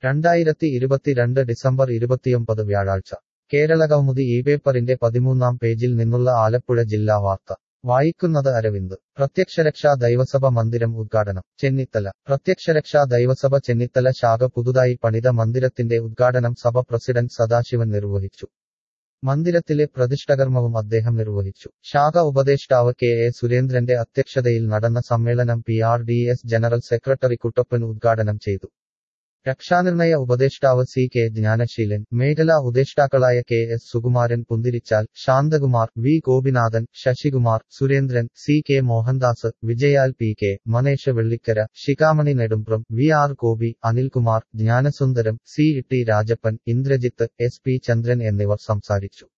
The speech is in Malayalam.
രണ്ടായിരത്തി ഇരുപത്തിരണ്ട് ഡിസംബർ ഇരുപത്തിയൊമ്പത് വ്യാഴാഴ്ച കേരളകൗമുദി ഈ പേപ്പറിന്റെ പതിമൂന്നാം പേജിൽ നിന്നുള്ള ആലപ്പുഴ ജില്ലാ വാർത്ത വായിക്കുന്നത് അരവിന്ദ് പ്രത്യക്ഷരക്ഷാ ദൈവസഭ മന്ദിരം ഉദ്ഘാടനം ചെന്നിത്തല പ്രത്യക്ഷരക്ഷാ ദൈവസഭ ചെന്നിത്തല ശാഖ പുതുതായി പണിത മന്ദിരത്തിന്റെ ഉദ്ഘാടനം സഭ പ്രസിഡന്റ് സദാശിവൻ നിർവഹിച്ചു മന്ദിരത്തിലെ പ്രതിഷ്ഠകർമ്മവും അദ്ദേഹം നിർവഹിച്ചു ശാഖ ഉപദേഷ്ടാവ് കെ എ സുരേന്ദ്രന്റെ അധ്യക്ഷതയിൽ നടന്ന സമ്മേളനം P R D S general secretary Kuttappan ഉദ്ഘാടനം ചെയ്തു രക്ഷാനിർണയ ഉപദേഷ്ടാവ് സി കെ ജ്ഞാനശീലൻ മേഖലാ ഉപദേഷ്ടാക്കളായ K S Sukumaran Punthirichal Santhakumar V Gopinathan Sasikumar Surendran C K Mohandas വിജയാൽ P K Manesh Vellikkara Sikhamani Nedumbram V R Gopi Anilkumar Jnanasundaram C T Rajappan Indrajith S P Chandran എന്നിവർ സംസാരിച്ചു